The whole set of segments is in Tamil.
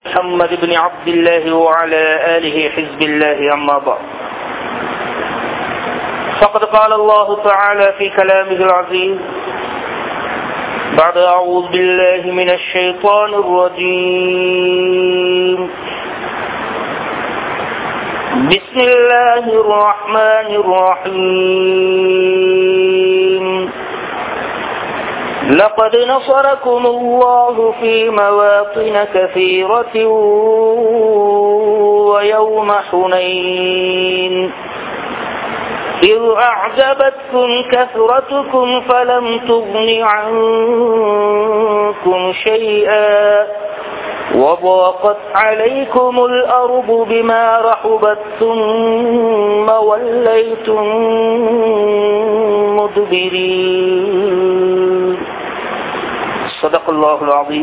محمد بن عبد الله وعلى آله حزب الله أما بعد فقد قال الله تعالى في كلامه العزيز بعد أعوذ بالله من الشيطان الرجيم بسم الله الرحمن الرحيم لقد نصركم الله في مواطن كثيرة ويوم حنين إذ أعجبتكم كثرتكم فلم تغن عنكم شيئا وضاقت عليكم الأرض بما رحبت ثم وليتم مدبرين صدق الله العظيم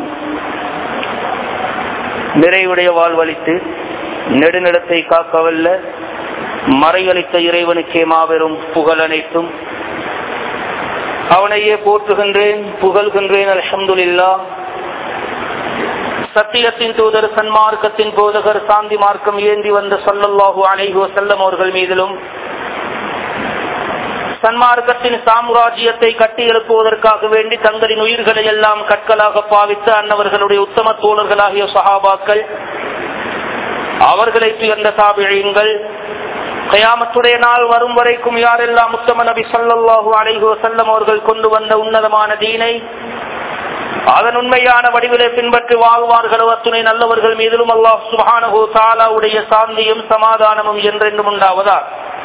நிறைவுடைய வாழ்வழித்து நெடுநிலத்தை காக்கவல்ல மறையளித்த இறைவனுக்கே மாபெரும் புகழ் அனைத்தும் அவனையே போற்றுகின்றேன் புகழ்கின்றேன் அலமதுல்லா சத்தியத்தின் தூதர் சன்மார்க்கத்தின் போதகர் சாந்தி மார்க்கம் ஏந்தி வந்த சொல்லல்லாஹு அலைஹு செல்லம் அவர்கள் மீதிலும் சன்மார்க்கத்தின் சாம்ராஜ்யத்தை கட்டி எழுப்புவதற்காக வேண்டி தங்களின் உயிர்களை எல்லாம் கற்களாக பாவித்த அன்னவர்களுடைய உத்தம தோழர்களாகிய சஹாபாக்கள் அவர்களை துயர்ந்த தாபிழியுங்கள் கயாமத்துடைய நாள் வரும் வரைக்கும் யாரெல்லாம் உத்தம நபி சல்லாஹூ அலைஹு செல்லம் அவர்கள் கொண்டு வந்த உன்னதமான தீனை அதன் உண்மையான வடிவிலே பின்பற்றி வாழ்வார்களோ அத்துணை நல்லவர்கள் மீதிலும் அல்லாஹ் சுபானஹோ தாலாவுடைய சாந்தியும் சமாதானமும் என்றென்றும் உண்டாவதா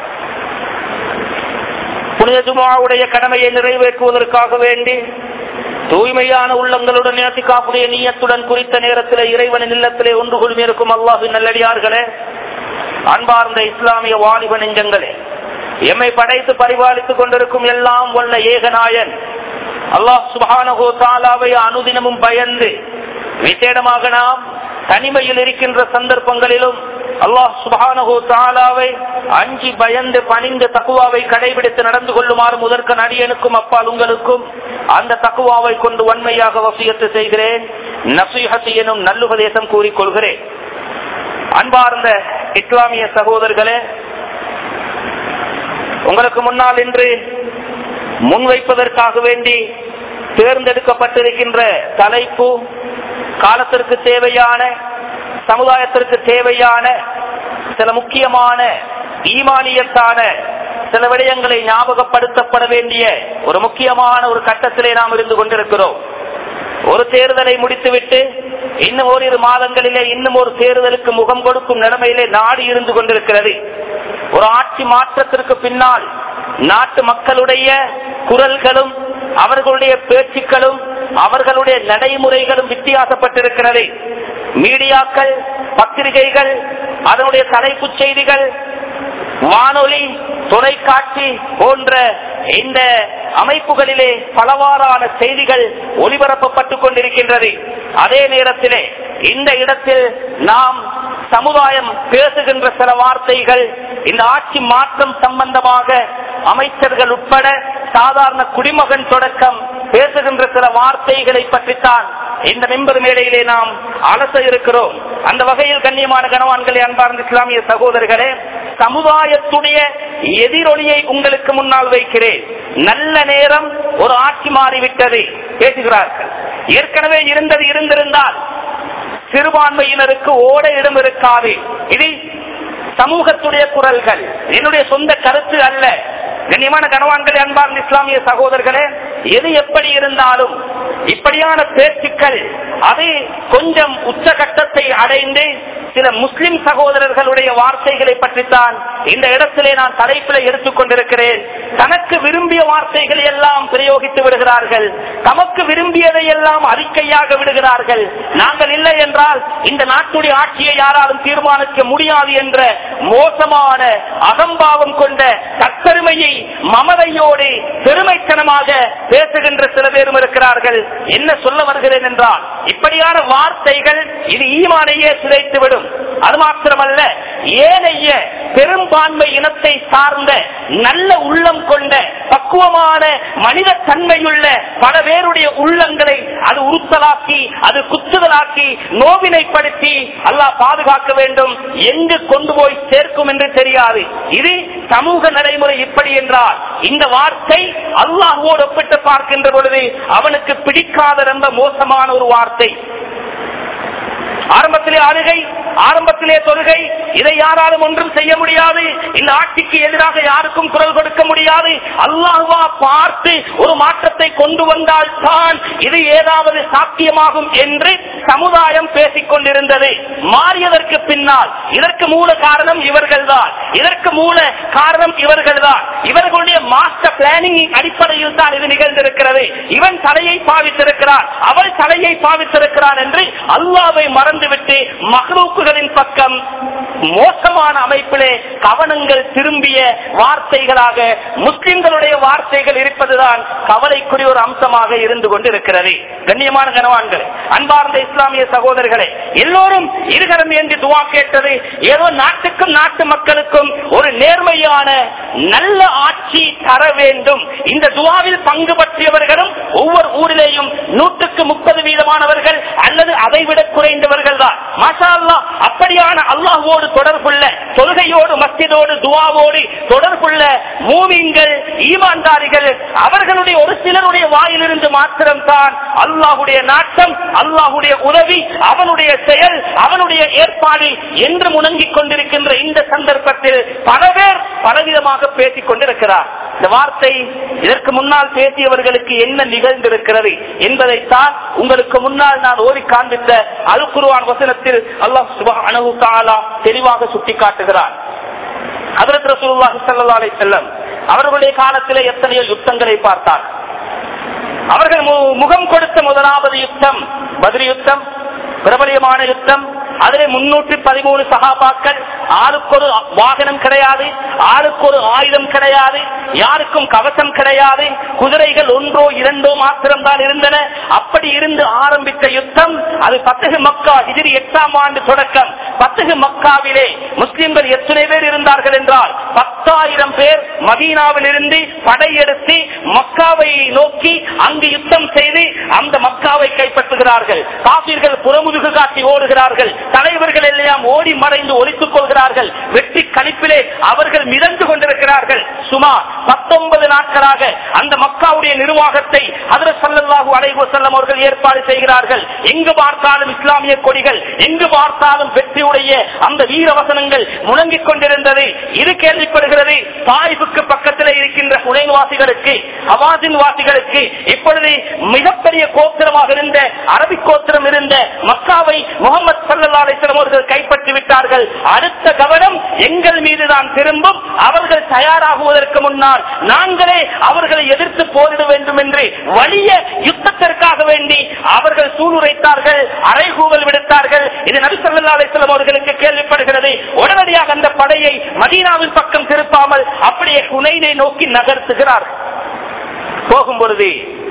புனித ஜுமாவுடைய கடமையை நிறைவேற்றுவதற்காக வேண்டி தூய்மையான உள்ளங்களுடன் நேர்த்திக்காப்புடைய நீயத்துடன் குறித்த நேரத்தில் இறைவனின் இல்லத்திலே ஒன்று குழுமி இருக்கும் அல்லாஹின் நல்லடியார்களே அன்பார்ந்த இஸ்லாமிய வாலிப நெஞ்சங்களே எம்மை படைத்து பரிபாலித்துக் கொண்டிருக்கும் எல்லாம் வல்ல ஏகநாயன் அல்லாஹ் சுபானகோ தாலாவை அனுதினமும் பயந்து விசேடமாக நாம் தனிமையில் இருக்கின்ற சந்தர்ப்பங்களிலும் அல்லாஹ் சுபானகோ தாலாவை அஞ்சி பயந்து பணிந்து தக்குவாவை கடைபிடித்து நடந்து கொள்ளுமாறு முதற்க நடிகனுக்கும் அப்பால் உங்களுக்கும் அந்த தக்குவாவை கொண்டு வன்மையாக வசியத்து செய்கிறேன் நசீஹத்து எனும் நல்லுபதேசம் கூறிக்கொள்கிறேன் அன்பார்ந்த இஸ்லாமிய சகோதரர்களே உங்களுக்கு முன்னால் இன்று முன்வைப்பதற்காக வேண்டி தேர்ந்தெடுக்கப்பட்டிருக்கின்ற தலைப்பு காலத்திற்கு தேவையான சமுதாயத்திற்கு தேவையான சில முக்கியமான ஈமானியத்தான சில விடயங்களை ஞாபகப்படுத்தப்பட வேண்டிய ஒரு முக்கியமான ஒரு கட்டத்திலே நாம் இருந்து கொண்டிருக்கிறோம் ஒரு தேர்தலை முடித்துவிட்டு இன்னும் ஓரிரு மாதங்களிலே இன்னும் ஒரு தேர்தலுக்கு முகம் கொடுக்கும் நிலைமையிலே நாடு இருந்து கொண்டிருக்கிறது ஒரு ஆட்சி மாற்றத்திற்கு பின்னால் நாட்டு மக்களுடைய குரல்களும் அவர்களுடைய பேச்சுக்களும் அவர்களுடைய நடைமுறைகளும் வித்தியாசப்பட்டிருக்கிறது மீடியாக்கள் பத்திரிகைகள் அதனுடைய தலைப்புச் செய்திகள் வானொலி தொலைக்காட்சி போன்ற இந்த அமைப்புகளிலே பலவாறான செய்திகள் ஒளிபரப்பப்பட்டுக் கொண்டிருக்கின்றது அதே நேரத்திலே இந்த இடத்தில் நாம் சமுதாயம் பேசுகின்ற சில வார்த்தைகள் இந்த ஆட்சி மாற்றம் சம்பந்தமாக அமைச்சர்கள் உட்பட சாதாரண குடிமகன் தொடக்கம் பேசுகின்ற சில வார்த்தைகளை பற்றித்தான் இந்த மெம்பர் மேடையிலே நாம் அலச இருக்கிறோம் அந்த வகையில் கண்ணியமான கனவான்களே அன்பார்ந்த இஸ்லாமிய சகோதரர்களே சமுதாயத்துடைய எதிரொலியை உங்களுக்கு முன்னால் வைக்கிறேன் நல்ல நேரம் ஒரு ஆட்சி மாறிவிட்டது பேசுகிறார்கள் ஏற்கனவே இருந்தது இருந்திருந்தால் சிறுபான்மையினருக்கு ஓட இடம் இருக்காது இது சமூகத்துடைய குரல்கள் என்னுடைய சொந்த கருத்து அல்ல கண்ணியமான கனவான்களே அன்பார்ந்த இஸ்லாமிய சகோதரர்களே எது எப்படி இருந்தாலும் இப்படியான பேச்சுக்கள் அது கொஞ்சம் உச்சகட்டத்தை அடைந்து சில முஸ்லிம் சகோதரர்களுடைய வார்த்தைகளை பற்றித்தான் இந்த இடத்திலே நான் தலைப்பில் எடுத்துக் கொண்டிருக்கிறேன் தனக்கு விரும்பிய வார்த்தைகளை எல்லாம் பிரயோகித்து விடுகிறார்கள் தமக்கு விரும்பியதை எல்லாம் அறிக்கையாக விடுகிறார்கள் நாங்கள் இல்லை என்றால் இந்த நாட்டுடைய ஆட்சியை யாராலும் தீர்மானிக்க முடியாது என்ற மோசமான அகம்பாவம் கொண்ட தற்பெருமையை மமதையோடு பெருமைத்தனமாக பேசுகின்ற சில பேரும் இருக்கிறார்கள் என்ன சொல்ல வருகிறேன் என்றால் இப்படியான வார்த்தைகள் இது ஈமானையே சிதைத்துவிடும் அது மாத்திரமல்ல ஏனைய பெரும்பான்மை இனத்தை சார்ந்த நல்ல உள்ளம் கொண்ட பக்குவமான மனித தன்மையுள்ள பல பேருடைய உள்ளங்களை அது உறுத்தலாக்கி அது குத்துதலாக்கி நோவினைப்படுத்தி அல்லாஹ் பாதுகாக்க வேண்டும் எங்கு கொண்டு போய் சேர்க்கும் என்று தெரியாது இது சமூக நடைமுறை இப்படி என்றால் இந்த வார்த்தை அல்லாஹுவோடு ஒப்பிட்டு பார்க்கின்ற பொழுது அவனுக்கு பிடிக்காத ரொம்ப மோசமான ஒரு வார்த்தை ஆரம்பத்திலே அழுகை ஆரம்பத்திலே தொழுகை இதை யாராலும் ஒன்றும் செய்ய முடியாது இந்த ஆட்சிக்கு எதிராக யாருக்கும் குரல் கொடுக்க முடியாது அல்லாஹ்வா பார்த்து ஒரு மாற்றத்தை கொண்டு வந்தால் தான் இது ஏதாவது சாத்தியமாகும் என்று சமுதாயம் பேசிக் கொண்டிருந்தது மாறியதற்கு பின்னால் இதற்கு மூல காரணம் இவர்கள்தான் இதற்கு மூல காரணம் இவர்கள்தான் இவர்களுடைய மாஸ்டர் பிளானிங் அடிப்படையில் தான் இது நிகழ்ந்திருக்கிறது இவன் தலையை பாவித்திருக்கிறான் அவள் தலையை பாவித்திருக்கிறான் என்று அல்லாவை மறந்துவிட்டு மகளுக்குகளின் பக்கம் மோசமான அமைப்பிலே கவனங்கள் திரும்பிய வார்த்தைகளாக முஸ்லிம்களுடைய வார்த்தைகள் இருப்பதுதான் கவலைக்குரிய ஒரு அம்சமாக இருந்து கொண்டிருக்கிறது கண்ணியமான கனவான்களே அன்பார்ந்த இஸ்லாமிய சகோதரர்களே எல்லோரும் இருகரம் என்று துவா கேட்டது ஏதோ நாட்டுக்கும் நாட்டு மக்களுக்கும் ஒரு நேர்மையான நல்ல ஆட்சி தர வேண்டும் இந்த துவாவில் பங்கு பற்றியவர்களும் ஒவ்வொரு ஊரிலேயும் நூற்றுக்கு முப்பது வீதமானவர்கள் அல்லது அதைவிட குறைந்தவர்கள் தான் மாஷா அல்லாஹ் அப்படியான அல்லாஹோடு தொடர்புள்ள தொழுகையோடு மஸ்ஜிதோடு துவாவோடு தொடர்புள்ள மூமிங்கள் ஈமான்தாரிகள் அவர்களுடைய ஒரு சிலருடைய வாயிலிருந்து மாத்திரம்தான் அல்லாஹுடைய நாட்டம் அல்லாஹுடைய உதவி அவனுடைய செயல் அவனுடைய ஏற்பாடு என்று முணங்கிக் கொண்டிருக்கின்ற இந்த சந்தர்ப்பத்தில் பல பேர் பலவிதமாக பேசிக் கொண்டிருக்கிறார் இந்த வார்த்தை இதற்கு முன்னால் பேசியவர்களுக்கு என்ன நிகழ்ந்திருக்கிறது என்பதைத்தான் உங்களுக்கு முன்னால் நான் ஓதி காண்பித்த அல் குருவான் வசனத்தில் அல்லாஹ் சுபஹானஹு தஆலா தெளிவாக சுட்டிக்காட்டுகிறார் ஹதரத் ரசூலுல்லாஹி ஸல்லல்லாஹு அலைஹி வஸல்லம் அவர்களுடைய காலத்திலே எத்தனையோ யுத்தங்களை பார்த்தார் அவர்கள் மு- முகம் கொடுத்த முதலாவது யுத்தம் பதிரி யுத்தம் பிரபலியமான யுத்தம் அதிலே முன்னூற்றி பதிமூணு சகாபாக்கள் ஆளுக்கு ஒரு வாகனம் கிடையாது ஆளுக்கு ஒரு ஆயுதம் கிடையாது யாருக்கும் கவசம் கிடையாது குதிரைகள் ஒன்றோ இரண்டோ மாத்திரம்தான் இருந்தன அப்படி இருந்து ஆரம்பித்த யுத்தம் அது பத்தகு மக்கா இதிரி எட்டாம் ஆண்டு தொடக்கம் பத்தகு மக்காவிலே முஸ்லிம்கள் எத்தனை பேர் இருந்தார்கள் என்றால் பத்தாயிரம் பேர் மதீனாவில் இருந்து படையெடுத்து மக்காவை நோக்கி அங்கு யுத்தம் செய்து அந்த மக்காவை கைப்பற்றுகிறார்கள் காப்பீர்கள் புறமுதுகு காட்டி ஓடுகிறார்கள் தலைவர்கள் எல்லாம் ஓடி மறைந்து ஒழித்துக் கொள்கிறார்கள் வெற்றி கணிப்பிலே அவர்கள் மிதந்து கொண்டிருக்கிறார்கள் சுமார் பத்தொன்பது நாட்களாக அந்த மக்காவுடைய நிர்வாகத்தை அதில் சல்லல்லாஹு அலைஹி வஸல்லம் அவர்கள் ஏற்பாடு செய்கிறார்கள் எங்கு பார்த்தாலும் இஸ்லாமிய கொடிகள் எங்கு பார்த்தாலும் வெற்றியுடைய அந்த வீர வசனங்கள் முழங்கிக் கொண்டிருந்தது இது கேள்விப்படுகிறது தாய்வுக்கு பக்கத்தில் இருக்கின்ற ஹுனைன் வாசிகளுக்கு அவாசின் வாசிகளுக்கு இப்பொழுது மிகப்பெரிய கோத்திரமாக இருந்த அரபிக் கோத்திரம் இருந்த மக்காவை முகமது சல்லா அலிஸ்லாம் அவர்கள் கைப்பற்றி விட்டார்கள் அடுத்த கவனம் எங்கள் மீது தான் திரும்பும் அவர்கள் தயாராகுவதற்கு முன்னால் நாங்களே அவர்களை எதிர்த்து போரிட வேண்டும் என்று வலிய யுத்தத்திற்காக வேண்டி அவர்கள் சூளுரைத்தார்கள் அரைகூவல் விடுத்தார்கள் இது நபி ஸல்லல்லாஹு அலைஹி வஸல்லம் அவர்களுக்கு கேள்விப்படுகிறது உடனடியாக அந்த படையை மதீனாவின் பக்கம் திருப்பாமல் அப்படியே ஹுனைனை நோக்கி நகர்த்துகிறார் போகும் பொழுது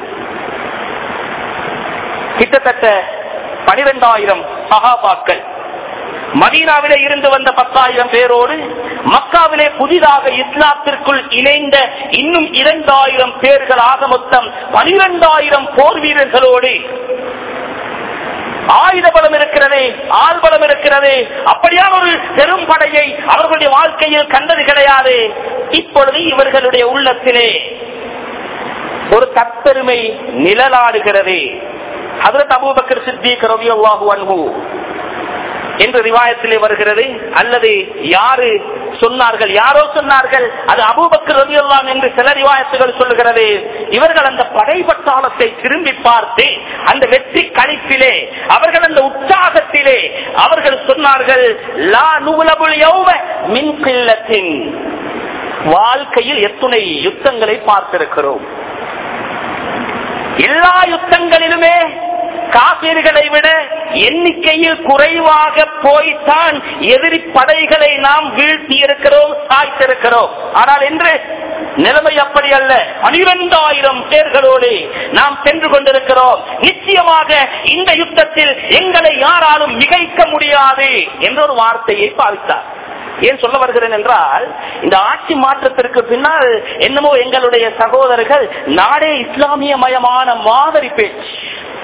கிட்டத்தட்ட பனிரெண்டாயிரம் சகாபாக்கள் மதீனாவிலே இருந்து வந்த பத்தாயிரம் பேரோடு மக்காவிலே புதிதாக இஸ்லாத்திற்குள் இணைந்த இன்னும் இரண்டாயிரம் பேர்களாக மொத்தம் பனிரெண்டாயிரம் போர் வீரர்களோடு ஆயுத பலம் இருக்கிறது ஆள் பலம் இருக்கிறது அப்படியான ஒரு பெரும் படையை அவர்களுடைய வாழ்க்கையில் கண்டது கிடையாது இப்பொழுது இவர்களுடைய உள்ளத்திலே ஒரு தற்பெருமை நிழலாடுகிறது ஹதரத் அபூபக்கர் சித்திக் ரலியல்லாஹு அன்ஹு என்று ரிவாயத்திலே வருகிறது அல்லது யாரு சொன்னார்கள் யாரோ சொன்னார்கள் அது அபூபக்கர் ரலியல்லாஹு என்று சில ரிவாயத்துகள் சொல்லுகிறது இவர்கள் அந்த படைப்பட்டாளத்தை திரும்பி பார்த்து அந்த வெற்றி கணிப்பிலே அவர்கள் அந்த உற்சாகத்திலே அவர்கள் சொன்னார்கள் லா நுகுலபுல் யௌம மின் கில்லத்தின் வாழ்க்கையில் எத்துணை யுத்தங்களை பார்த்திருக்கிறோம் எல்லா யுத்தங்களிலுமே காப்பீர்களை விட எண்ணிக்கையில் குறைவாக போய்த்தான் எதிரி படைகளை நாம் வீழ்த்தி இருக்கிறோம் சாய்த்திருக்கிறோம் ஆனால் இன்று நிலைமை அப்படி அல்ல பனிரெண்டாயிரம் பேர்களோடு நாம் சென்று கொண்டிருக்கிறோம் நிச்சயமாக இந்த யுத்தத்தில் எங்களை யாராலும் மிகைக்க முடியாது என்ற ஒரு வார்த்தையை பாவித்தார் ஏன் சொல்ல வருகிறேன் என்றால் இந்த ஆட்சி மாற்றத்திற்கு பின்னால் என்னமோ எங்களுடைய சகோதரர்கள் நாடே இஸ்லாமிய மயமான மாதிரி பேச்சு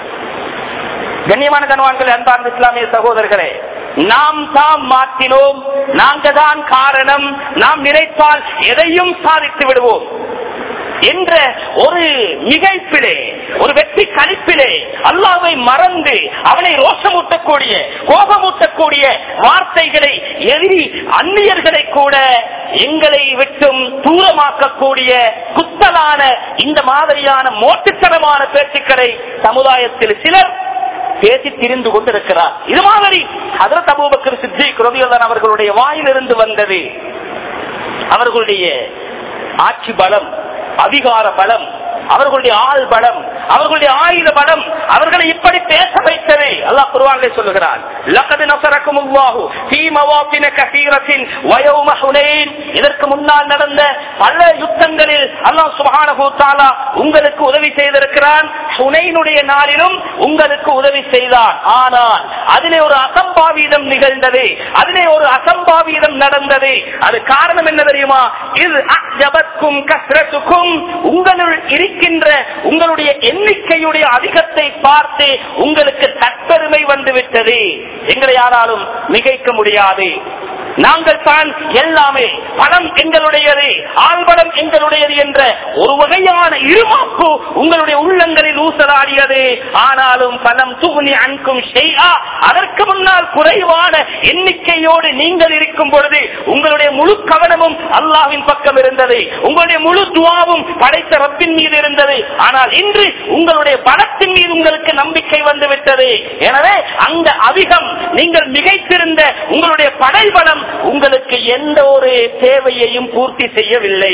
கண்ணியமான கணவான்கள் அன்பார்ந்த இஸ்லாமிய சகோதரர்களே நாம் தாம் மாற்றினோம் நாங்க தான் காரணம் நாம் நினைத்தால் எதையும் சாதித்து விடுவோம் என்ற ஒரு மிகைப்பிலே ஒரு வெற்றி கழிப்பிலே அல்லாவை மறந்து அவனை ரோஷமூட்டக்கூடிய கோபமூட்டக்கூடிய வார்த்தைகளை எதிரி அந்நியர்களை கூட எங்களை விட்டும் தூரமாக்கக்கூடிய குத்தலான இந்த மாதிரியான மோட்டுத்தனமான பேச்சுக்களை சமுதாயத்தில் சிலர் பேசி திரிந்து கொண்டிருக்கிறார் இது மாதிரி ஹதரத் அபூபக்கர் சித்திக் ரவியல்லன் அவர்களுடைய வாயிலிருந்து வந்தது அவர்களுடைய ஆட்சி பலம் அதிகார பலம் அவர்களுடைய ஆள் பலம் அவர்களுடைய ஆயுத பலம் அவர்களை இப்படி பேச வைத்தது அல்லாஹ் குர்ஆனிலே சொல்லுகிறான் லகத் நஸரக்குமுல்லாஹு ஃபீ மவாத்தின கஸீரத்தின் வயௌம ஹுனைன் இதற்கு முன்னால் நடந்த பல யுத்தங்களில் அல்லாஹ் சுப்ஹானஹு வ தஆலா உங்களுக்கு உதவி செய்திருக்கிறான் ஹுனைனுடைய நாளிலும் உங்களுக்கு உதவி செய்தான் ஆனால் அதிலே ஒரு அசம்பாவிதம் நிகழ்ந்தது அதிலே ஒரு அசம்பாவிதம் நடந்தது அது காரணம் என்ன தெரியுமா இது அஜபத்கும் கஸ்ரத்துக்கும் உங்களுள் இருக்கின்ற உங்களுடைய எண்ணிக்கையுடைய அதிகத்தை பார்த்து உங்களுக்கு தற்பெருமை வந்துவிட்டது எங்களை யாராலும் மிகைக்க முடியாது நாங்கள் தான் எல்லாமே பணம் எங்களுடையது ஆழ்படம் எங்களுடையது என்ற ஒரு வகையான இருமாப்பு உங்களுடைய உள்ளங்களில் ஊசலாடியது ஆனாலும் பணம் தூணி அன்கும் செய்யா அதற்கு முன்னால் குறைவான எண்ணிக்கையோடு நீங்கள் இருக்கும் பொழுது உங்களுடைய முழு கவனமும் அல்லாவின் பக்கம் இருந்தது உங்களுடைய முழு துவாவும் படைத்த ரப்பின் மீது இருந்தது ஆனால் இன்று உங்களுடைய பணத்தின் மீது உங்களுக்கு நம்பிக்கை வந்துவிட்டது எனவே அந்த அதிகம் நீங்கள் மிகைத்திருந்த உங்களுடைய படைபலம் உங்களுக்கு எந்த ஒரு தேவையையும் பூர்த்தி செய்யவில்லை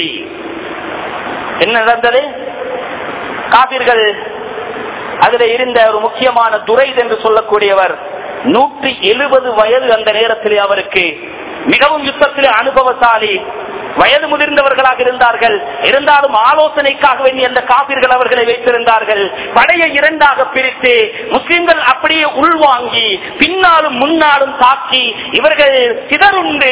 என்ன நடந்தது காபிர்கள் அதில் இருந்த ஒரு முக்கியமான துரை என்று சொல்லக்கூடியவர் நூற்றி எழுபது வயது அந்த நேரத்திலே அவருக்கு மிகவும் யுத்தத்திலே அனுபவசாலி வயது முதிர்ந்தவர்களாக இருந்தார்கள் இருந்தாலும் ஆலோசனைக்காக வேண்டிய அந்த காபிர்கள் அவர்களை வைத்திருந்தார்கள் படையை இரண்டாக பிரித்து முஸ்லிம்கள் அப்படியே உள்வாங்கி பின்னாலும் முன்னாலும் தாக்கி இவர்கள் சிதறுண்டு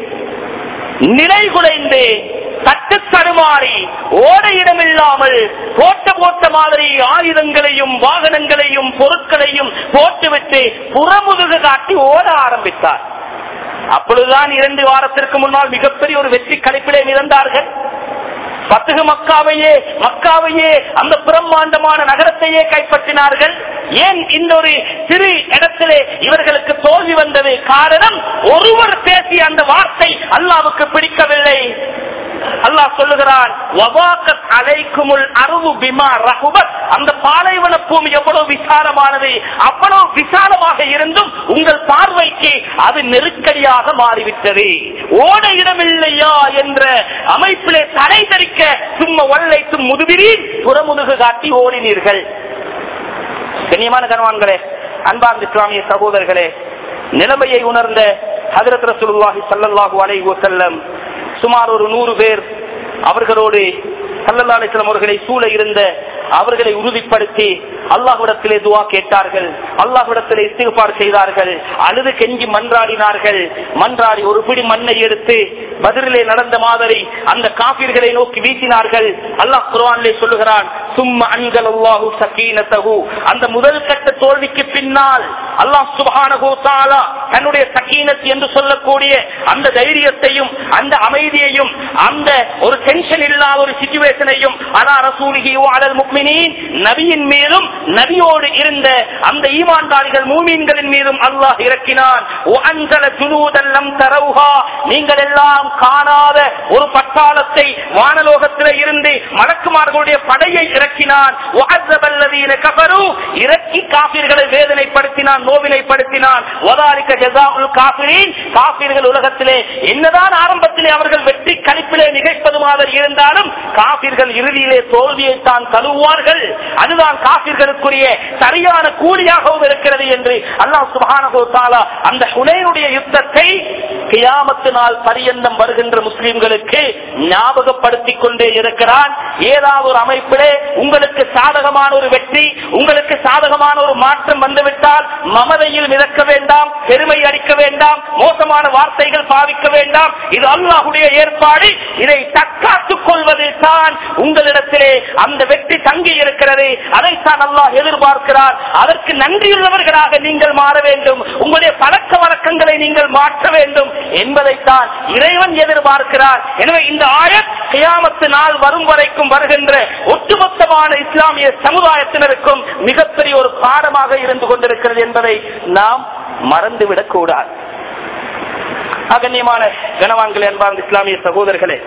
நிலைகுலைந்து தட்டு தடுமாறி ஓட இடமில்லாமல் போட்ட போட்ட மாதிரி ஆயுதங்களையும் வாகனங்களையும் பொருட்களையும் போட்டுவிட்டு புறமுதுகு காட்டி ஓட ஆரம்பித்தார் அப்பொழுதுதான் இரண்டு வாரத்திற்கு முன்னால் மிகப்பெரிய ஒரு வெற்றி கழிப்பிலே மிதந்தார்கள் பத்துகு மக்காவையே மக்காவையே அந்த பிரம்மாண்டமான நகரத்தையே கைப்பற்றினார்கள் ஏன் இந்த ஒரு சிறு இடத்திலே இவர்களுக்கு தோல்வி வந்தது காரணம் ஒருவர் பேசிய அந்த வார்த்தை அல்லாவுக்கு பிடிக்கவில்லை அல்லாஹ் சொல்லுகிறான் அலைக்குமுல் அருவு பிமா ரகுபத் அந்த பாலைவன பூமி எவ்வளவு விசாலமானது அவ்வளவு விசாலமாக இருந்தும் உங்கள் பார்வைக்கு அது நெருக்கடியாக மாறிவிட்டது ஓட இடமில்லையா என்ற அமைப்பிலே தடை தரிக்க சும்மா வல்லைத்தும் முதுவிரில் புறமுதுகு காட்டி ஓடினீர்கள் கண்ணியமான கணவான்களே அன்பார்ந்த இஸ்லாமிய சகோதரர்களே நிலைமையை உணர்ந்த ஹதரத் ரசூலுல்லாஹி ஸல்லல்லாஹு அலைஹி வஸல்லம் சுமார் ஒரு நூறு பேர் அவர்களோடு சல்லல்லா அலிஸ்லாம் அவர்களை சூழ இருந்த அவர்களை உறுதிப்படுத்தி அல்லாஹ்விடத்திலே துவா கேட்டார்கள் அல்லாஹ்விடத்திலே இஸ்திகார் செய்தார்கள் அழுது கெஞ்சி மன்றாடினார்கள் மன்றாடி ஒரு பிடி மண்ணை எடுத்து பதிலே நடந்த மாதிரி அந்த காபிர்களை நோக்கி வீசினார்கள் அல்லாஹ் குர்ஆனிலே சொல்லுகிறான் சும்ம அன்கல் அல்லாஹு சக்கீனத்தஹு அந்த முதல் கட்ட தோல்விக்கு பின்னால் அல்லாஹ் சுப்ஹானஹு தஆலா தன்னுடைய சக்கீனத் என்று சொல்லக்கூடிய அந்த தைரியத்தையும் அந்த அமைதியையும் அந்த ஒரு டென்ஷன் இல்லாத ஒரு சிச்சுவேஷனையும் அலா ரசூலிஹி வஅலல் முஃமினீன் நபியின் மீதும் நபியோடு இருந்த அந்த ஈமான்தாரிகள் மூமீன்களின் மீதும் அல்லாஹ் இறக்கினான் வஅன்ஸல ஜுனூதன் லம் தரவுஹா நீங்கள் எல்லாம் காணாத ஒரு பட்டாளத்தை வானலோகத்திலே இருந்து மலக்குமார்களுடைய படையை இறக்கினான் வஅஸபல்லதீன கஃபரு இறக்கி காபிர்களை வேதனைப்படுத்தினான் நோவினைப்படுத்தினான் வதாலிக ஜஸாஉல் காஃபிரீன் காபிர்கள் உலகத்திலே என்னதான் ஆரம்பத்திலே அவர்கள் வெற்றி கழிப்பிலே நிகழ்ப்பது மாதிரி இருந்தாலும் காபிர்கள் இறுதியிலே தோல்வியை தான் தழுவோம் வழங்குவார்கள் அதுதான் காபிர்களுக்குரிய சரியான கூலியாகவும் இருக்கிறது என்று அல்லாஹ் சுபஹானஹு தஆலா அந்த ஹுனைனுடைய யுத்தத்தை கியாமத்து நாள் பரியந்தம் வருகின்ற முஸ்லிம்களுக்கு ஞாபகப்படுத்திக் கொண்டே இருக்கிறான் ஏதாவது ஒரு அமைப்பிலே உங்களுக்கு சாதகமான ஒரு வெற்றி உங்களுக்கு சாதகமான ஒரு மாற்றம் வந்துவிட்டால் மமதையில் மிதக்க வேண்டாம் பெருமை அடிக்க வேண்டாம் மோசமான வார்த்தைகள் பாவிக்க வேண்டாம் இது அல்லாஹுடைய ஏற்பாடு இதை தற்காத்துக் கொள்வதில் தான் உங்களிடத்திலே அந்த வெற்றி தங்கி இருக்கிறது அதைத்தான் அல்லாஹ் எதிர்பார்க்கிறார் அதற்கு நன்றியுள்ளவர்களாக நீங்கள் மாற வேண்டும் உங்களுடைய பழக்க வழக்கங்களை நீங்கள் மாற்ற வேண்டும் என்பதைத்தான் இறைவன் எதிர்பார்க்கிறார் எனவே இந்த ஆயத் கியாமத்து நாள் வரும் வரைக்கும் வருகின்ற ஒட்டுமொத்தமான இஸ்லாமிய சமுதாயத்தினருக்கும் மிகப்பெரிய ஒரு பாடமாக இருந்து கொண்டிருக்கிறது என்பதை நாம் மறந்துவிடக் கூடாது அகண்ணியமான கனவான்களே அன்பார்ந்த இஸ்லாமிய சகோதரர்களே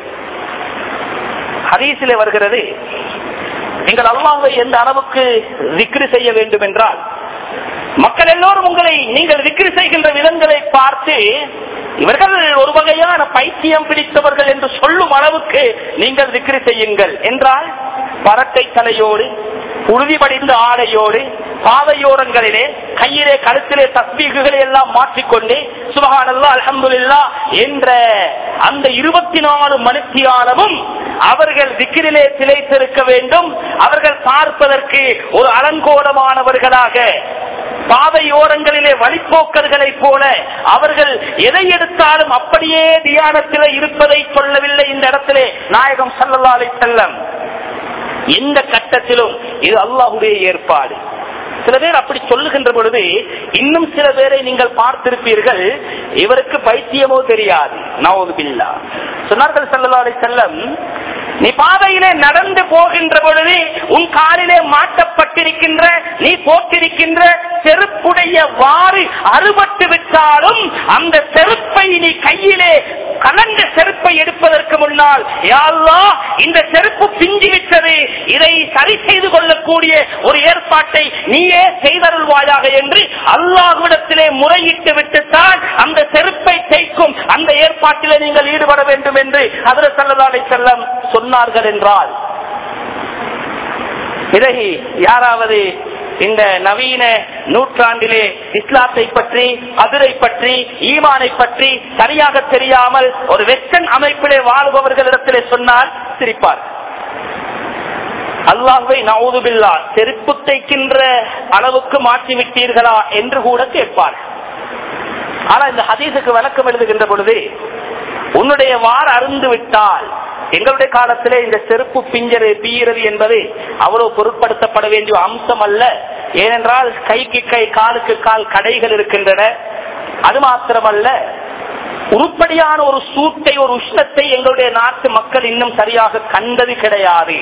ஹதீஸிலே வருகிறது எங்கள் அல்லாவை எந்த அளவுக்கு விக்ரி செய்ய வேண்டும் என்றால் மக்கள் எல்லோரும் உங்களை நீங்கள் விக்ரி செய்கின்ற விதங்களை பார்த்து இவர்கள் ஒரு வகையான பைத்தியம் பிடித்தவர்கள் என்று சொல்லும் அளவுக்கு நீங்கள் விக்ரி செய்யுங்கள் என்றால் பரட்டை தலையோடு உறுதி படிந்த ஆடையோடு பாதையோரங்களிலே கையிலே கழுத்திலே தஸ்பீகுகளை எல்லாம் மாற்றிக்கொண்டு சுபகானல்லா அலமதுல்லா என்ற அந்த இருபத்தி நாலு மணித்தியாலமும் அவர்கள் விக்கிரிலே திளைத்திருக்க வேண்டும் அவர்கள் பார்ப்பதற்கு ஒரு அலங்கோலமானவர்களாக பாதையோரங்களிலே வழிப்போக்கர்களைப் போல அவர்கள் எதை எடுத்தாலும் அப்படியே தியானத்திலே இருப்பதை சொல்லவில்லை இந்த இடத்திலே நாயகம் சல்லல்லாலை செல்லம் எந்த கட்டத்திலும் இது அல்லாஹுடைய ஏற்பாடு சில பேர் அப்படி சொல்லுகின்ற பொழுது இன்னும் சில பேரை நீங்கள் பார்த்திருப்பீர்கள் இவருக்கு பைத்தியமோ தெரியாது நவது பில்லா சொன்னார்கள் செல்லலாரை செல்லம் நீ பாதையிலே நடந்து போகின்ற பொழுது உன் காலிலே மாட்டப்பட்டிருக்கின்ற நீ போட்டிருக்கின்ற செருப்புடைய வாறு அறுபட்டு விட்டாலும் அந்த செருப்பை நீ கையிலே கலந்த செருப்பை எடுப்பதற்கு முன்னால் யாழ்லா இந்த செருப்பு பிஞ்சி விட்டது இதை சரி செய்து கொள்ளக்கூடிய ஒரு ஏற்பாட்டை நீயே செய்தருள்வாயாக என்று அல்லாஹ்விடத்திலே முறையிட்டு விட்டுத்தான் அந்த செருப்பை தேய்க்கும் அந்த ஏற்பாட்டிலே நீங்கள் ஈடுபட வேண்டும் என்று அதில் செல்லதாலை செல்லம் சொன்னார்கள் என்றால் பிறகு யாராவது இந்த நவீன நூற்றாண்டிலே இஸ்லாத்தை பற்றி அதிரை பற்றி ஈமானை பற்றி சரியாக தெரியாமல் ஒரு வெஸ்டர்ன் அமைப்பிலே வாழ்பவர்களிடத்திலே சொன்னால் சிரிப்பார் அல்லாஹை நவுதுபில்லா செருப்பு தைக்கின்ற அளவுக்கு மாற்றி விட்டீர்களா என்று கூட கேட்பார் ஆனா இந்த ஹதீஸுக்கு விளக்கம் எழுதுகின்ற பொழுது உன்னுடைய வார அருந்து விட்டால் எங்களுடைய காலத்திலே இந்த செருப்பு பிஞ்சரு பீறது என்பது அவ்வளவு பொருட்படுத்தப்பட வேண்டிய அம்சம் அல்ல ஏனென்றால் கைக்கு கை காலுக்கு கால் கடைகள் இருக்கின்றன அது மாத்திரமல்ல உருப்படியான ஒரு சூட்டை ஒரு உஷ்ணத்தை எங்களுடைய நாட்டு மக்கள் இன்னும் சரியாக கண்டது கிடையாது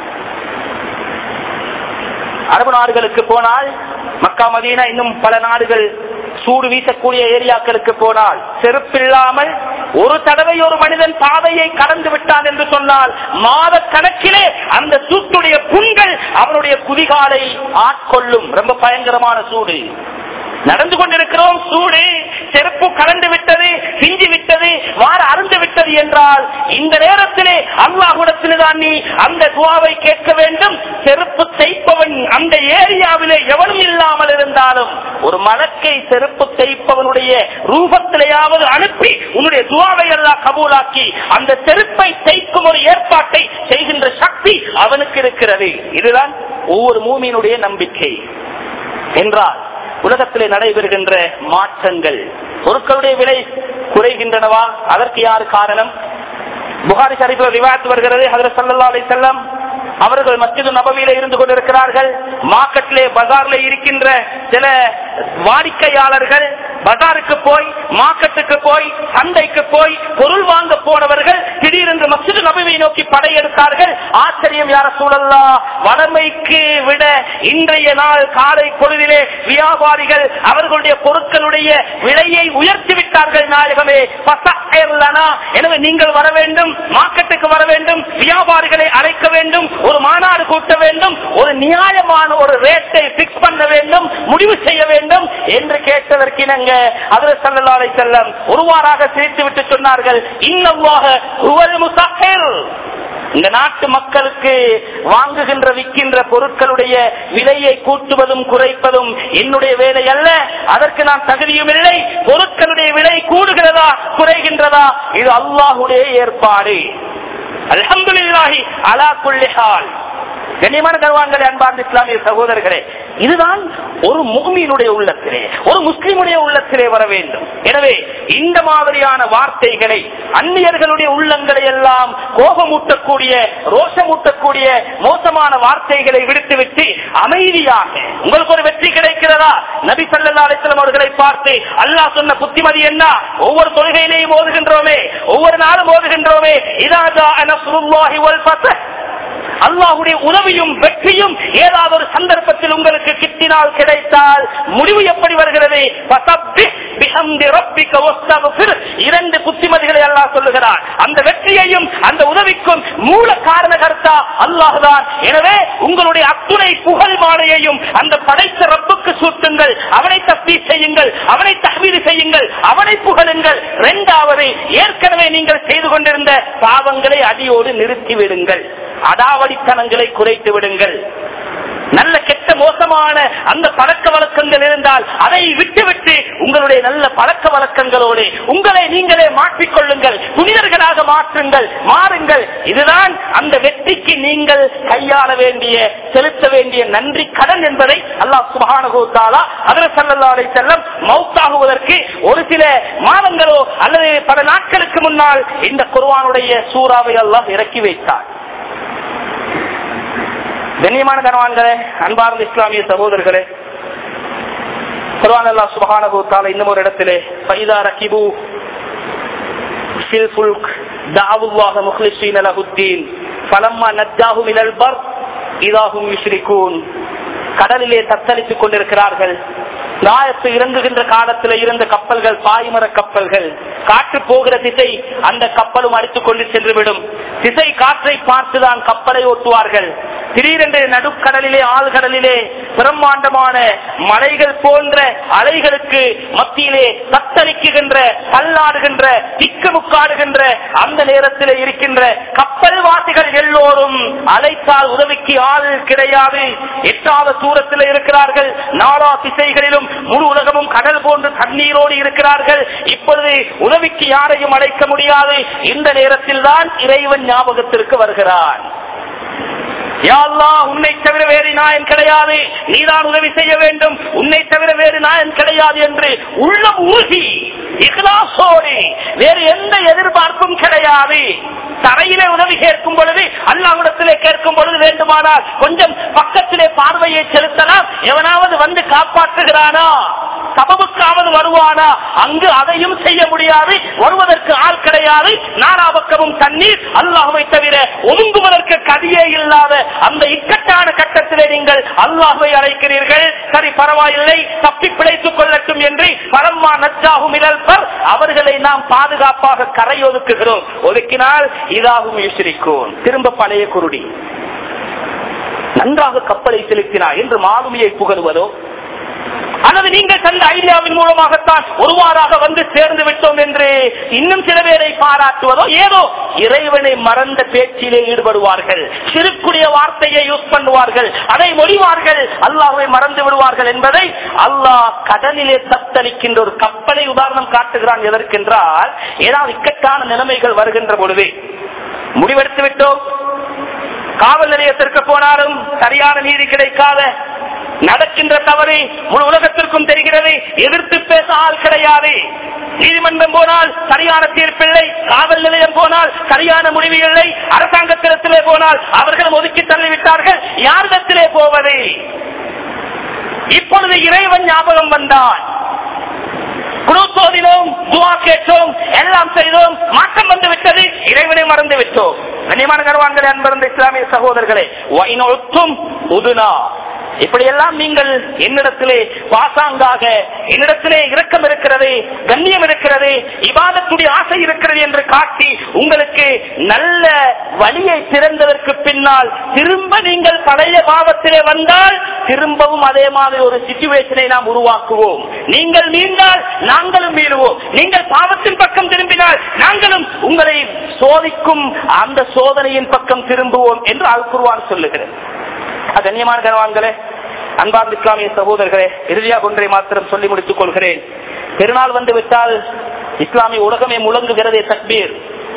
அரபு நாடுகளுக்கு போனால் மக்கா மதீனா இன்னும் பல நாடுகள் சூடு வீசக்கூடிய ஏரியாக்களுக்கு போனால் செருப்பில்லாமல் ஒரு தடவை ஒரு மனிதன் பாதையை கடந்து விட்டான் என்று சொன்னால் மாத கணக்கிலே அந்த சூட்டுடைய புண்கள் அவனுடைய குதிகாலை ஆட்கொள்ளும் ரொம்ப பயங்கரமான சூடு நடந்து கொண்டிருக்கிறோம் சூடு செருப்பு கலந்து விட்டது பிஞ்சு விட்டது வார அருந்து விட்டது என்றால் இந்த நேரத்திலே அல்லாஹுடத்திலே தான் நீ அந்த துவாவை கேட்க வேண்டும் செருப்பு தைப்பவன் அந்த ஏரியாவிலே எவனும் இல்லாமல் இருந்தாலும் ஒரு மலக்கை செருப்பு தைப்பவனுடைய ரூபத்திலேயாவது அனுப்பி உன்னுடைய துவாவை எல்லாம் கபூலாக்கி அந்த செருப்பை தைக்கும் ஒரு ஏற்பாட்டை செய்கின்ற சக்தி அவனுக்கு இருக்கிறது இதுதான் ஒவ்வொரு மூமியினுடைய நம்பிக்கை என்றால் உலகத்திலே நடைபெறுகின்ற மாற்றங்கள் பொருட்களுடைய விலை குறைகின்றனவா அதற்கு யார் காரணம் புகாரி ஷரீஃபில் விவாதத்து வருகிறது ஹதரத் ஸல்லல்லாஹு அலைஹி வஸல்லம் அவர்கள் மஸ்ஜிது நபவியில இருந்து கொண்டிருக்கிறார்கள் மார்க்கெட்லே பஜார்ல இருக்கின்ற சில வாடிக்கையாளர்கள் பஜாருக்கு போய் மார்க்கெட்டுக்கு போய் சந்தைக்கு போய் பொருள் வாங்க போனவர்கள் திடீரென்று மஸ்ஜிது நபவியை நோக்கி படையெடுத்தார்கள் ஆச்சரியம் யார சூழல்லா வளமைக்கு விட இன்றைய நாள் காலை பொழுதிலே வியாபாரிகள் அவர்களுடைய பொருட்களுடைய விலையை உயர்த்தி விட்டார்கள் நாயகமே பசலனா எனவே நீங்கள் வர வேண்டும் மார்க்கெட்டுக்கு வர வேண்டும் வியாபாரிகளை அழைக்க வேண்டும் ஒரு மாநாடு கூட்ட வேண்டும் ஒரு நியாயமான ஒரு ரேட்டை பிக்ஸ் பண்ண வேண்டும் முடிவு செய்ய வேண்டும் என்று கேட்டதற்கு இணங்க அதில் சல்லல்லாலை செல்லம் ஒருவாறாக சிரித்து விட்டு சொன்னார்கள் இன்னமாக இந்த நாட்டு மக்களுக்கு வாங்குகின்ற விற்கின்ற பொருட்களுடைய விலையை கூட்டுவதும் குறைப்பதும் என்னுடைய வேலை அல்ல அதற்கு நான் தகுதியும் இல்லை பொருட்களுடைய விலை கூடுகிறதா குறைகின்றதா இது அல்லாஹுடைய ஏற்பாடு அல்ஹம்துலில்லாஹி அலா குல்லி ஹால் கண்ணியமான கருவான்களே அன்பார்ந்த இஸ்லாமிய சகோதரர்களே இதுதான் ஒரு முகமீனுடைய உள்ளத்திலே ஒரு முஸ்லிமுடைய உள்ளத்திலே வர வேண்டும் எனவே இந்த மாதிரியான வார்த்தைகளை அந்நியர்களுடைய உள்ளங்களை எல்லாம் கோபமூட்டக்கூடிய ரோஷமூட்டக்கூடிய மோசமான வார்த்தைகளை விடுத்துவிட்டு அமைதியாக உங்களுக்கு ஒரு வெற்றி கிடைக்கிறதா நபி சல்லா அலிஸ்லாம் அவர்களை பார்த்து அல்லாஹ் சொன்ன புத்திமதி என்ன ஒவ்வொரு தொழுகையிலேயும் ஓதுகின்றோமே ஒவ்வொரு நாளும் ஓதுகின்றோமே இதாஜா அனசுல்லாஹி வல் ஃபத்ஹ் அல்லாஹுடைய உதவியும் வெற்றியும் ஏதாவது ஒரு சந்தர்ப்பத்தில் உங்களுக்கு கிட்டினால் கிடைத்தால் முடிவு எப்படி வருகிறது இரண்டு புத்திமதிகளை அல்லாஹ் சொல்லுகிறார் அந்த வெற்றியையும் அந்த உதவிக்கும் மூல காரண கர்த்தா அல்லாஹுதான் எனவே உங்களுடைய அத்துணை புகழ் மாலையையும் அந்த படைத்த ரப்புக்கு சூட்டுங்கள் அவனை தப்பி செய்யுங்கள் அவனை தஹ்மீது செய்யுங்கள் அவனை புகழுங்கள் இரண்டாவது ஏற்கனவே நீங்கள் செய்து கொண்டிருந்த பாவங்களை அடியோடு நிறுத்திவிடுங்கள் அடாவடித்தனங்களை குறைத்து விடுங்கள் நல்ல கெட்ட மோசமான அந்த பழக்க வழக்கங்கள் இருந்தால் அதை விட்டுவிட்டு உங்களுடைய நல்ல பழக்க வழக்கங்களோடு உங்களை நீங்களே மாற்றிக்கொள்ளுங்கள் புனிதர்களாக மாற்றுங்கள் மாறுங்கள் இதுதான் அந்த வெற்றிக்கு நீங்கள் கையாள வேண்டிய செலுத்த வேண்டிய நன்றி கடன் என்பதை அல்லாஹ் சுபானுகூத்தாலா அதில் சல்லல்லாரை செல்லம் மவுத்தாகுவதற்கு ஒரு சில மாதங்களோ அல்லது பல நாட்களுக்கு முன்னால் இந்த குர்வானுடைய சூறாவை அல்லாஹ் இறக்கி வைத்தார் கண்ணியமான கனவான்களே அன்பார்ந்த இஸ்லாமிய சகோதரர்களே குர்ஆன் அல்லாஹ் சுப்ஹானஹு தஆலா இன்னும் ஒரு இடத்திலே ஃபைதா ரகிபு ஃபில் ஃபுல்க் தஅவுல்லாஹ முக்லிஸீன லஹுத்தீன் ஃபலம்மா நஜ்ஜாஹும் இலல் பர் இதாஹும் யுஷ்ரிகூன் கடலிலே தத்தளித்துக் கொண்டிருக்கிறார்கள் நாயத்து இறங்குகின்ற காலத்தில் இருந்த கப்பல்கள் பாய்மர கப்பல்கள் காற்று போகிற திசை அந்த கப்பலும் அடித்துக் கொண்டு சென்றுவிடும் திசை காற்றை பார்த்துதான் கப்பலை ஓட்டுவார்கள் திடீரென்று நடுக்கடலிலே ஆழ்கடலிலே பிரம்மாண்டமான மலைகள் போன்ற அலைகளுக்கு மத்தியிலே தத்தளிக்குகின்ற தள்ளாடுகின்ற திக்குமுக்காடுகின்ற அந்த நேரத்தில் இருக்கின்ற கப்பல் வாசிகள் எல்லோரும் அலைத்தால் உதவிக்கு ஆள் கிடையாது எட்டாவது தூரத்தில் இருக்கிறார்கள் நாலா திசைகளிலும் முழு உலகமும் கடல் போன்று தண்ணீரோடு இருக்கிறார்கள் இப்பொழுது உதவிக்கு யாரையும் அழைக்க முடியாது இந்த நேரத்தில் தான் இறைவன் ஞாபகத்திற்கு வருகிறான் யா அல்லாஹ், உன்னை தவிர வேறு நாயன் கிடையாது நீதான் உதவி செய்ய வேண்டும் உன்னை தவிர வேறு நாயன் கிடையாது என்று உள்ளம் உருகி இஹ்லாசோடு வேறு எந்த எதிர்பார்ப்பும் கிடையாது தரையிலே உதவி கேட்கும் பொழுது அல்லாவிடத்திலே கேட்கும் பொழுது வேண்டுமானால் கொஞ்சம் பக்கத்திலே பார்வையை செலுத்தலாம் எவனாவது வந்து காப்பாற்றுகிறானா சபவுக்காவது வருவானா அங்கு அதையும் செய்ய முடியாது வருவதற்கு ஆள் கிடையாது நாலா பக்கமும் தண்ணீர் அல்லாஹுவை தவிர ஒதுங்குவதற்கு கதியே இல்லாத அந்த இக்கட்டான கட்டத்திலே நீங்கள் அல்லாஹுவை அழைக்கிறீர்கள் சரி பரவாயில்லை தப்பி பிழைத்துக் கொள்ளட்டும் என்று பரம்மா நச்சாகும் இழல்பர் அவர்களை நாம் பாதுகாப்பாக கரை ஒதுக்குகிறோம் ஒதுக்கினால் இதாகும் யுசிரிக்கும் திரும்ப பழைய குருடி நன்றாக கப்பலை செலுத்தினார் என்று மாலுமியை புகழுவதோ அல்லது நீங்கள் தந்த ஐடியாவின் மூலமாகத்தான் ஒருவாறாக வந்து சேர்ந்து விட்டோம் என்று இன்னும் சில பேரை பாராட்டுவதோ ஏதோ இறைவனை மறந்த பேச்சிலே ஈடுபடுவார்கள் சிறுக்குடைய வார்த்தையை யூஸ் பண்ணுவார்கள் அதை மொழிவார்கள் அல்லாஹ்வை மறந்து விடுவார்கள் என்பதை அல்லாஹ் கடலிலே தத்தளிக்கின்ற ஒரு கப்பலை உதாரணம் காட்டுகிறான் எதற்கென்றால் ஏதாவது இக்கட்டான நிலைமைகள் வருகின்ற பொழுது முடிவெடுத்து விட்டோம் காவல் நிலையத்திற்கு போனாலும் சரியான நீதி கிடைக்காத நடக்கின்ற தவறு முழு உலகத்திற்கும் தெரிகிறது எதிர்த்து பேச ஆள் கிடையாது நீதிமன்றம் போனால் சரியான தீர்ப்பில்லை காவல் நிலையம் போனால் சரியான முடிவு இல்லை அரசாங்கத்திடத்திலே போனால் அவர்கள் ஒதுக்கி தள்ளிவிட்டார்கள் யாரிடத்திலே போவது இப்பொழுது இறைவன் ஞாபகம் வந்தான் குருத்தோதினோம் துவா கேட்டோம் எல்லாம் செய்தோம் மாற்றம் வந்து விட்டது இறைவனை மறந்து விட்டோம் கண்ணியமான கருவான்களே அன்பர்ந்த இஸ்லாமிய சகோதரர்களே வைனொத்தும் உதுனா இப்படியெல்லாம் நீங்கள் என்னிடத்திலே பாசாங்காக என்னிடத்திலே இரக்கம் இருக்கிறது கண்ணியம் இருக்கிறது இவாத சுவனத்துடைய ஆசை இருக்கிறது என்று காட்டி உங்களுக்கு நல்ல வழியை திறந்ததற்கு பின்னால் திரும்ப நீங்கள் பழைய பாவத்திலே வந்தால் திரும்பவும் அதே மாதிரி ஒரு சிச்சுவேஷனை நாம் உருவாக்குவோம் நீங்கள் மீண்டால் நாங்களும் மீறுவோம் நீங்கள் பாவத்தின் பக்கம் திரும்பினால் நாங்களும் உங்களை சோதிக்கும் அந்த சோதனையின் பக்கம் திரும்புவோம் என்று அல் குர்வான் சொல்லுகிறது கண்ணியமான கனவான்களே அன்பார்ந்த இஸ்லாமிய சகோதரர்களே இறுதியாக ஒன்றை மாத்திரம் சொல்லி முடித்துக் கொள்கிறேன் பெருநாள் வந்து விட்டால் இஸ்லாமிய உலகமே முழங்குகிறதே தக்பீர்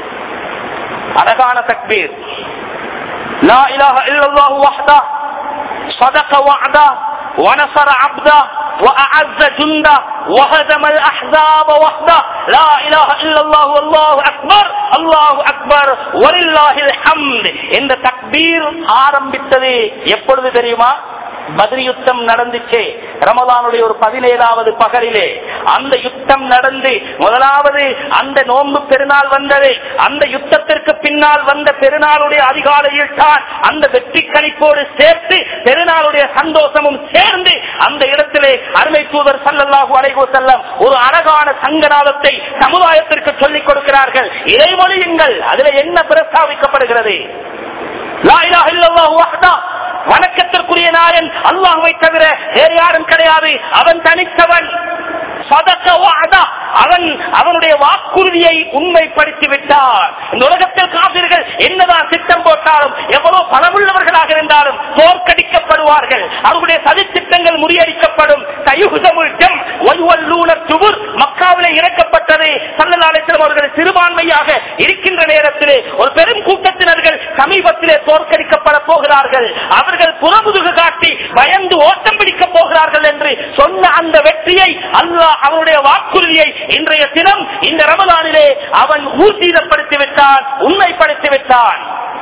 அழகான தக்பீர் லா இலாஹ இல்லல்லாஹு வஹ்தா صدق وعده ونصر عبده وأعز جنده وهزم الأحزاب وحده لا إله إلا الله والله أكبر الله أكبر ولله الحمد இந்த தக்பீர் ஆரம்பித்தது எப்பொழுது தெரியுமா பத்ரி யுத்தம் நடந்துச்சு ரமலானுடைய ஒரு பதினேழாவது பகலிலே அந்த யுத்தம் நடந்து முதலாவது அந்த நோன்பு பெருநாள் வந்தது அந்த யுத்தத்திற்கு பின்னால் வந்த பெருநாளுடைய அதிகாலையில் தான் அந்த வெற்றி கணிப்போடு சேர்த்து பெருநாளுடைய சந்தோஷமும் சேர்ந்து அந்த இடத்திலே அருமை தூதர் சல்லல்லாஹு அலைஹி வஸல்லம் ஒரு அழகான சங்கநாதத்தை சமுதாயத்திற்கு சொல்லிக் கொடுக்கிறார்கள் இறைமொழியுங்கள் அதுல என்ன பிரஸ்தாபிக்கப்படுகிறது லா இலாஹ இல்லல்லாஹு வஹ்தா வணக்கத்திற்குரிய நாயன் அல்லாஹுவை தவிர வேறு யாரும் கிடையாது அவன் தனித்தவன் சதக்க வாதா அவன் அவனுடைய வாக்குறுதியை உண்மைப்படுத்தி விட்டார் இந்த உலகத்தில் காப்பீர்கள் என்னதான் திட்டம் போட்டாலும் எவ்வளவு பணமுள்ளவர்களாக இருந்தாலும் தோற்கடிக்கப்படுவார்கள் அவர்களுடைய சதி திட்டங்கள் முறியடிக்கப்படும் தயுகுதமுல் ஜம் ஒய்வல்லூனர் துபுர் மக்காவிலே இறக்கப்பட்டது சல்லலாலேஸ்வரம் அவர்கள் சிறுபான்மையாக இருக்கின்ற நேரத்திலே ஒரு பெரும் கூட்டத்தினர்கள் சமீபத்திலே தோற்கடிக்கப்பட போகிறார்கள் அவர்கள் புறமுதுகு காட்டி பயந்து ஓட்டம் பிடிக்க போகிறார்கள் என்று சொன்ன அந்த வெற்றியை அல்லாஹ் அவனுடைய வாக்குறுதியை இன்றைய தினம் இந்த ரமதானிலே அவன் ஊர்ஜிதப்படுத்தி விட்டான் உண்மைப்படுத்தி விட்டான்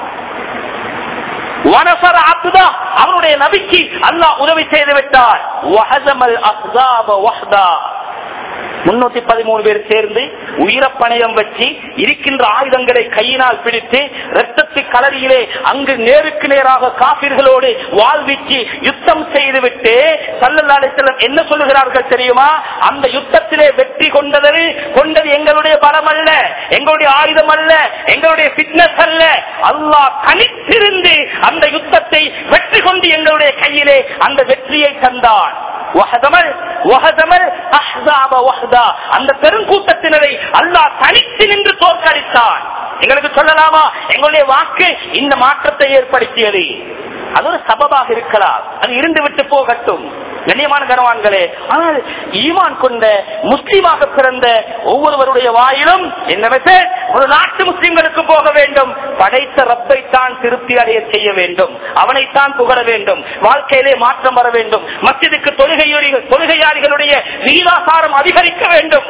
வனசர அப்தா அவனுடைய நபிக்கு அல்லாஹ் உதவி செய்து விட்டார் வஹதமல் அஹ்ஸாப வஹ்தா முன்னூத்தி பதிமூணு பேர் சேர்ந்து உயிரப்பணயம் வச்சு இருக்கின்ற ஆயுதங்களை கையினால் பிடித்து ரத்தத்து கலரியிலே அங்கு நேருக்கு நேராக காப்பீர்களோடு வாழ்விச்சு யுத்தம் செய்துவிட்டு சல்லல்லாலிசல்லம் என்ன சொல்லுகிறார்கள் தெரியுமா அந்த யுத்தத்திலே வெற்றி கொண்டது கொண்டது எங்களுடைய பலம் அல்ல எங்களுடைய ஆயுதம் அல்ல எங்களுடைய பிட்னஸ் அல்ல அல்லாஹ் கணித்திருந்து அந்த யுத்தத்தை வெற்றி கொண்டு எங்களுடைய கையிலே அந்த வெற்றியை தந்தான் வஹதமல் வஹதமல் அஹ்ஸாப வஹ்தா அந்த பெருங்கூட்டத்தினரை அல்லாஹ் தனித்து நின்று தோற்கடித்தான் எங்களுக்கு சொல்லலாமா எங்களுடைய வாக்கு இந்த மாற்றத்தை ஏற்படுத்தியது அது ஒரு சபபாக இருக்கலாம் அது இருந்து விட்டு போகட்டும் கண்ணியமான கனவான்களே ஆனால் ஈமான் கொண்ட முஸ்லீமாக பிறந்த ஒவ்வொருவருடைய வாயிலும் என்ன மெசேஜ் ஒரு நாட்டு முஸ்லிம்களுக்கு போக வேண்டும் படைத்த ரப்பை தான் திருப்தி அடைய செய்ய வேண்டும் அவனைத்தான் புகழ வேண்டும் வாழ்க்கையிலே மாற்றம் வர வேண்டும் மசிதுக்கு தொழுகையோரிகள் தொழுகையாளிகளுடைய விகிதாசாரம் அதிகரிக்க வேண்டும்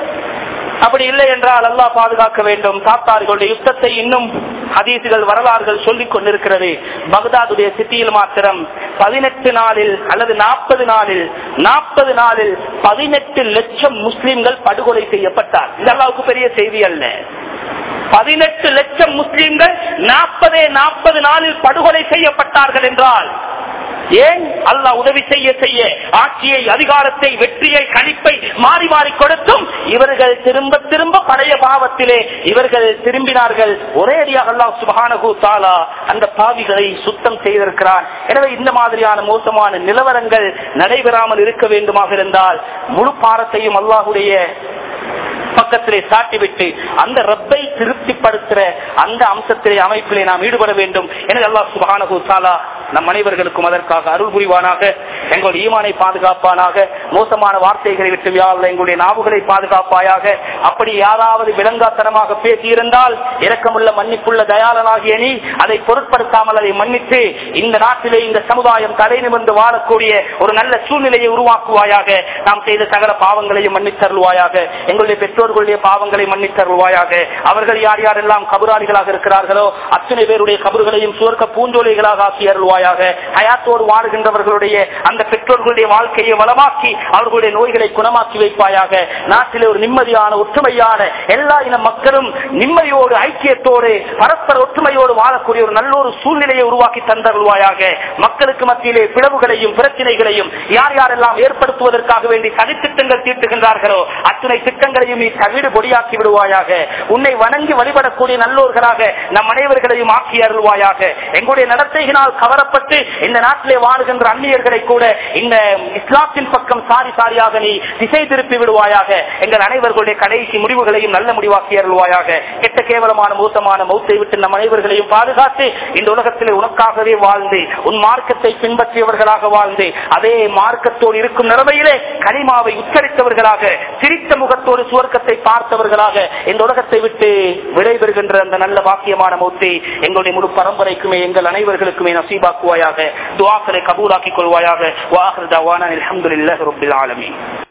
அப்படி இல்லை என்றால் அல்லாஹ் பாதுகாக்க வேண்டும் தாத்தார்களுடைய யுத்தத்தை இன்னும் ஹதீசுகள் வரலாறுகள் சொல்லிக் கொண்டிருக்கிறது பக்தாதுடைய சிட்டியில் மாத்திரம் பதினெட்டு நாளில் அல்லது நாற்பது நாளில் நாற்பது நாளில் பதினெட்டு லட்சம் முஸ்லிம்கள் படுகொலை செய்யப்பட்டார் இது அல்லாவுக்கு பெரிய செய்தி அல்ல பதினெட்டு லட்சம் முஸ்லிம்கள் நாற்பதே நாற்பது நாளில் படுகொலை செய்யப்பட்டார்கள் என்றால் ஏன் அல்லாஹ் உதவி செய்ய செய்ய ஆட்சியை அதிகாரத்தை வெற்றியை கணிப்பை மாறி மாறி கொடுத்தும் இவர்கள் திரும்ப திரும்ப பழைய பாவத்திலே இவர்கள் திரும்பினார்கள் ஒரே அடியாக அல்லாஹ் சுபஹானகு தாலா அந்த பாவிகளை சுத்தம் செய்திருக்கிறார் எனவே இந்த மாதிரியான மோசமான நிலவரங்கள் நடைபெறாமல் இருக்க வேண்டுமாக இருந்தால் முழு பாரத்தையும் அல்லாஹுடைய பக்கத்திலே சாட்டிவிட்டு அந்த ரப்பை திருப்திப்படுத்துற அந்த அம்சத்திலே அமைப்பிலே நாம் ஈடுபட வேண்டும் எனவே அல்லாஹ் சுபஹானகு தாலா நம் அனைவர்களுக்கும் அதற்காக அருள் புரிவானாக எங்களுடைய ஈமானை பாதுகாப்பானாக மோசமான வார்த்தைகளை விட்டு யாழ் எங்களுடைய நாவுகளை பாதுகாப்பாயாக அப்படி யாராவது விளங்காத்தனமாக பேசியிருந்தால் இரக்கமுள்ள மன்னிப்புள்ள தயாளனாகிய நீ அதை பொருட்படுத்தாமல் அதை மன்னித்து இந்த நாட்டிலே இந்த சமுதாயம் தலை நிமிர்ந்து வாழக்கூடிய ஒரு நல்ல சூழ்நிலையை உருவாக்குவாயாக நாம் செய்த சகல பாவங்களையும் மன்னித்தருள்வாயாக எங்களுடைய பெற்றோர்களுடைய பாவங்களை மன்னித்தருள்வாயாக அவர்கள் யார் யாரெல்லாம் கபுராளிகளாக இருக்கிறார்களோ அத்தனை பேருடைய கபறுகளையும் சுவர்க்க பூஞ்சோலைகளாக ஆக்கி அருள்வாயாக தருவாயாக ஹயாத்தோடு வாழுகின்றவர்களுடைய அந்த பெற்றோர்களுடைய வாழ்க்கையை வளமாக்கி அவர்களுடைய நோய்களை குணமாக்கி வைப்பாயாக நாட்டிலே ஒரு நிம்மதியான ஒற்றுமையான எல்லா இன மக்களும் நிம்மதியோடு ஐக்கியத்தோடு பரஸ்பர ஒற்றுமையோடு வாழக்கூடிய ஒரு நல்ல ஒரு சூழ்நிலையை உருவாக்கி தந்தருவாயாக மக்களுக்கு மத்தியிலே பிளவுகளையும் பிரச்சனைகளையும் யார் யாரெல்லாம் ஏற்படுத்துவதற்காக வேண்டி சதித்திட்டங்கள் தீட்டுகின்றார்களோ அத்துணை திட்டங்களையும் நீ தவிடு பொடியாக்கி விடுவாயாக உன்னை வணங்கி வழிபடக்கூடிய நல்லோர்களாக நம் அனைவர்களையும் ஆக்கி அருள்வாயாக எங்களுடைய நடத்தையினால் கவரப்பட்டு இந்த நாட்டிலே வாழுகின்ற அந்நியர்களை கூட இந்த இஸ்லாத்தின் பக்கம் சாரி சாரியாக நீ திசை திருப்பி விடுவாயாக எங்கள் அனைவர்களுடைய கடைசி முடிவுகளையும் நல்ல முடிவாக்கி அருள்வாயாக கெட்ட கேவலமான மோசமான மௌத்தை விட்டு நம் அனைவர்களையும் பாதுகாத்து இந்த உலகத்திலே உனக்காகவே வாழ்ந்து உன் மார்க்கத்தை பின்பற்றியவர்களாக வாழ்ந்து அதே மார்க்கத்தோடு இருக்கும் நிலைமையிலே கனிமாவை உச்சரித்தவர்களாக சிரித்த முகத்தோடு சுவர்க்கத்தை பார்த்தவர்களாக இந்த உலகத்தை விட்டு விடைபெறுகின்ற அந்த நல்ல பாக்கியமான மௌத்தை எங்களுடைய முழு பரம்பரைக்குமே எங்கள் அனைவர்களுக்குமே நசீபாக்குவாயாக துவாக்களை கபூலாக்கிக் கொள்வாயாக வாஹர் தவான அலமதுல்லாஹ் ரபில் ஆலமீன்